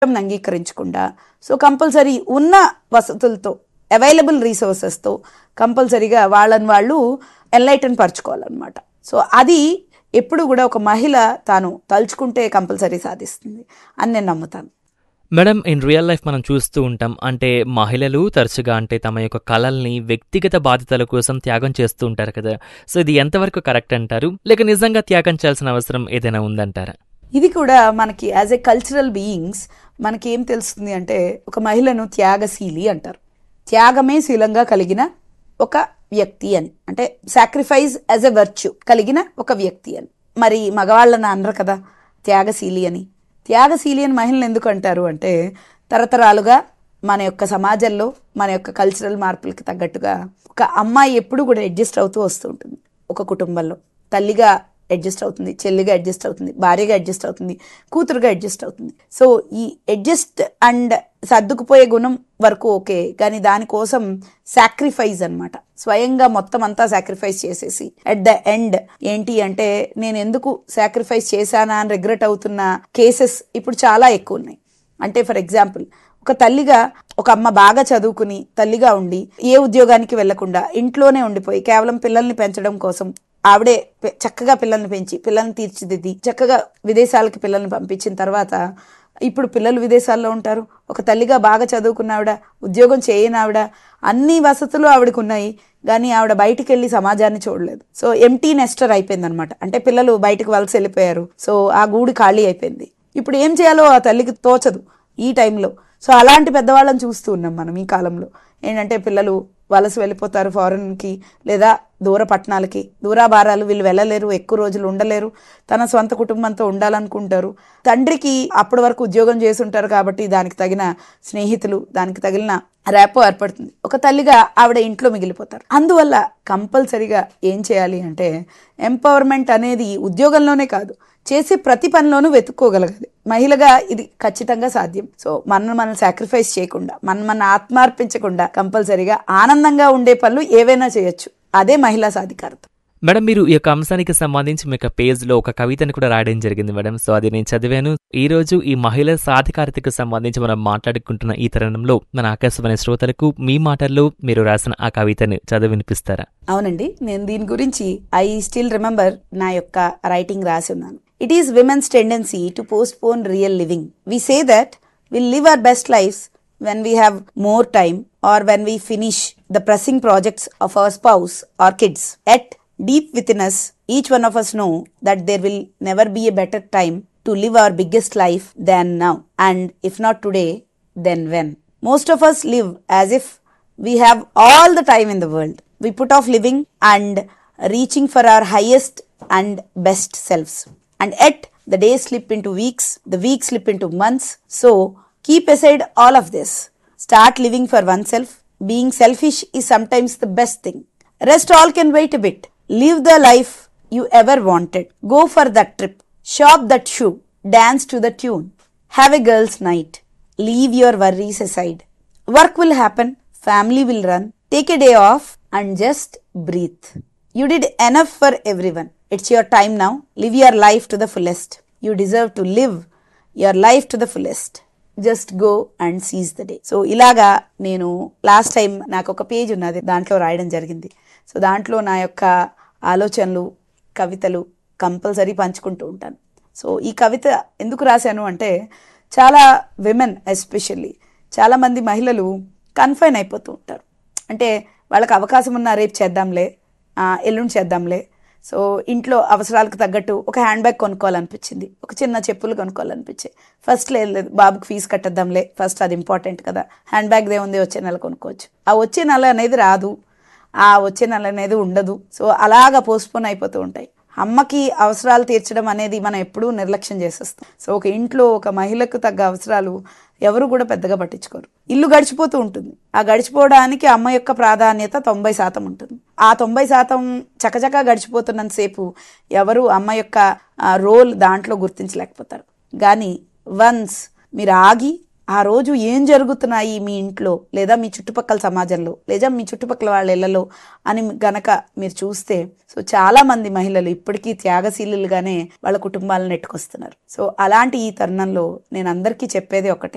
అంగీకరించకుండా so compulsory ఉన్న వసతులతో available రీసోర్సెస్తో కంపల్సరీగా వాళ్ళని వాళ్ళు ఎన్లైటన్ పరచుకోవాలన్నమాట సో అది ఎప్పుడు కూడా ఒక మహిళ తాను తలుచుకుంటే కంపల్సరీ సాధిస్తుంది అని నేను నమ్ముతాను మేడం ఇన్ రియల్ లైఫ్ మనం చూస్తూ ఉంటాం అంటే మహిళలు తరచుగా అంటే తమ యొక్క కళల్ని వ్యక్తిగత బాధ్యతల కోసం త్యాగం చేస్తూ ఉంటారు కదా సో ఇది ఎంతవరకు కరెక్ట్ అంటారు లేక నిజంగా త్యాగం చేయాల్సిన అవసరం ఏదైనా ఉందంటారా ఇది కూడా మనకి యాజ్ ఎ కల్చరల్ బీయింగ్స్ మనకి ఏం తెలుస్తుంది అంటే ఒక మహిళను త్యాగశీలి అంటారు త్యాగమే శీలంగా కలిగిన ఒక వ్యక్తి అని అంటే సాక్రిఫైస్ యాజ్ ఎ వర్చ్యూ కలిగిన ఒక వ్యక్తి అని మరి మగవాళ్ళని అనరు కదా త్యాగశీలి అని త్యాగశీలి అని మహిళలు ఎందుకు అంటారు అంటే తరతరాలుగా మన యొక్క సమాజంలో మన యొక్క కల్చరల్ మార్పులకి తగ్గట్టుగా ఒక అమ్మాయి ఎప్పుడు కూడా అడ్జస్ట్ అవుతూ వస్తూ ఉంటుంది ఒక కుటుంబంలో తల్లిగా అడ్జస్ట్ అవుతుంది చెల్లిగా అడ్జస్ట్ అవుతుంది భార్యగా అడ్జస్ట్ అవుతుంది కూతురుగా అడ్జస్ట్ అవుతుంది సో ఈ అడ్జస్ట్ అండ్ సర్దుకుపోయే గుణం వరకు ఓకే కానీ దానికోసం సాక్రిఫైస్ అన్నమాట స్వయంగా మొత్తం అంతా సాక్రిఫైస్ చేసేసి అట్ ద ఎండ్ ఏంటి అంటే నేను ఎందుకు సాక్రిఫైస్ చేశానా అని రిగ్రెట్ అవుతున్న కేసెస్ ఇప్పుడు చాలా ఎక్కువ ఉన్నాయి అంటే ఫర్ ఎగ్జాంపుల్ ఒక తల్లిగా ఒక అమ్మ బాగా చదువుకుని తల్లిగా ఉండి ఏ ఉద్యోగానికి వెళ్లకుండా ఇంట్లోనే ఉండిపోయి కేవలం పిల్లల్ని పెంచడం కోసం ఆవిడే పె- చక్కగా పిల్లల్ని పెంచి పిల్లల్ని తీర్చిదిద్ది చక్కగా విదేశాలకి పిల్లల్ని పంపించిన తర్వాత ఇప్పుడు పిల్లలు విదేశాల్లో ఉంటారు ఒక తల్లిగా బాగా చదువుకున్న ఆవిడ ఉద్యోగం చేయని ఆవిడ అన్ని వసతులు ఆవిడకు ఉన్నాయి కానీ ఆవిడ బయటికి వెళ్ళి సమాజాన్ని చూడలేదు సో ఎంటీ నెస్టర్ అయిపోయింది అనమాట అంటే పిల్లలు బయటకు వలస వెళ్ళిపోయారు సో ఆ గూడు ఖాళీ అయిపోయింది ఇప్పుడు ఏం చేయాలో ఆ తల్లికి తోచదు ఈ టైంలో సో అలాంటి పెద్దవాళ్ళని చూస్తూ ఉన్నాం మనం ఈ కాలంలో ఏంటంటే పిల్లలు వలస వెళ్ళిపోతారు ఫారెన్కి లేదా దూర పట్టణాలకి దూరాభారాలు వీళ్ళు వెళ్ళలేరు ఎక్కువ రోజులు ఉండలేరు తన సొంత కుటుంబంతో ఉండాలనుకుంటారు తండ్రికి అప్పటి వరకు ఉద్యోగం చేసి ఉంటారు కాబట్టి దానికి తగిన స్నేహితులు దానికి తగిన ర్యాపో ఏర్పడుతుంది ఒక తల్లిగా ఆవిడ ఇంట్లో మిగిలిపోతారు అందువల్ల కంపల్సరిగా ఏం చేయాలి అంటే ఎంపవర్మెంట్ అనేది ఉద్యోగంలోనే కాదు చేసే ప్రతి పనిలోనూ వెతుక్కోగలగాలి మహిళగా ఇది ఖచ్చితంగా సాధ్యం సో మనం మనం సాక్రిఫైస్ చేయకుండా మనం మన ఆత్మార్పించకుండా కంపల్సరీగా ఆనందంగా ఉండే పనులు ఏవైనా చేయొచ్చు అదే మహిళా సాధికారత మేడం మీరు ఈ యొక్క అంశానికి సంబంధించి మీ యొక్క పేజ్లో ఒక కవితను కూడా రాయడం జరిగింది మేడం సో అది నేను చదివాను ఈ రోజు ఈ మహిళల సాధికారతకు సంబంధించి మనం మాట్లాడుకుంటున్న ఈ తరుణంలో మన ఆకాశవాణి శ్రోతలకు మీ మాటల్లో మీరు రాసిన ఆ కవితను చదివి వినిపిస్తారా అవునండి నేను దీని గురించి ఐ స్టిల్ రిమెంబర్ నా యొక్క రైటింగ్ రాసి ఉన్నాను it is women's tendency to postpone real living we say that will live our best life when we have more time or when we finish the pressing projects of our spouse or kids at deep within us, each one of us know that there will never be a better time to live our biggest life than now. And if not today, then when? Most of us live as if we have all the time in the world. We put off living and reaching for our highest and best selves. And yet, the days slip into weeks, the weeks slip into months. So, keep aside all of this. Start living for oneself. Being selfish is sometimes the best thing. Rest all can wait a bit. Live the life you ever wanted. Go for that trip. Shop that shoe. Dance to the tune. Have a girl's night. Leave your worries aside. Work will happen. Family will run. Take a day off and just breathe. You did enough for everyone. It's your time now. Live your life to the fullest. You deserve to live your life to the fullest. Just go and seize the day so ఇలాగా నేను last time నాకు ఒక page ఉన్నది దాంట్లో రాయడం జరిగింది so దాంట్లో నా యొక్క ఆలోచనలు కవితలు కంపల్సరీ పంచుకుంటూ ఉంటాను సో ఈ కవిత ఎందుకు రాశాను అంటే చాలా విమెన్ ఎస్పెషల్లీ చాలామంది మహిళలు కన్ఫైన్ అయిపోతూ ఉంటారు అంటే వాళ్ళకి అవకాశం ఉన్న రేపు చేద్దాంలే ఆ, ఎల్లుండి చేద్దాంలే సో ఇంట్లో అవసరాలకు తగ్గట్టు ఒక హ్యాండ్ బ్యాగ్ కొనుక్కోవాలనిపించింది ఒక చిన్న చెప్పులు కొనుక్కోవాలనిపించాయి ఫస్ట్ లేదు లేదు బాబుకి ఫీజు కట్టేద్దాంలే ఫస్ట్ అది ఇంపార్టెంట్ కదా హ్యాండ్ బ్యాగ్ ఏముంది వచ్చే నెల కొనుక్కోవచ్చు ఆ వచ్చే నెల అనేది రాదు ఆ వచ్చే నెల అనేది ఉండదు సో అలాగా పోస్ట్పోన్ అయిపోతూ ఉంటాయి అమ్మకి అవసరాలు తీర్చడం అనేది మనం ఎప్పుడూ నిర్లక్ష్యం చేసేస్తాం సో ఒక ఇంట్లో ఒక మహిళకు తగ్గ అవసరాలు ఎవరు కూడా పెద్దగా పట్టించుకోరు ఇల్లు గడిచిపోతూ ఉంటుంది ఆ గడిచిపోవడానికి అమ్మ యొక్క ప్రాధాన్యత తొంభై శాతం ఉంటుంది ఆ తొంభై శాతం చకచకా గడిచిపోతున్నంతసేపు ఎవరు అమ్మ యొక్క రోల్ దాంట్లో గుర్తించలేకపోతారు కానీ వన్స్ మీరు ఆగి ఆ రోజు ఏం జరుగుతున్నాయి మీ ఇంట్లో లేదా మీ చుట్టుపక్కల సమాజంలో లేదా మీ చుట్టుపక్కల వాళ్ళ ఇళ్లలో అని గనక మీరు చూస్తే సో చాలా మంది మహిళలు ఇప్పటికీ త్యాగశీలుగానే వాళ్ళ కుటుంబాలను నెట్టుకొస్తున్నారు సో అలాంటి ఈ తరుణంలో నేను అందరికీ చెప్పేది ఒకటే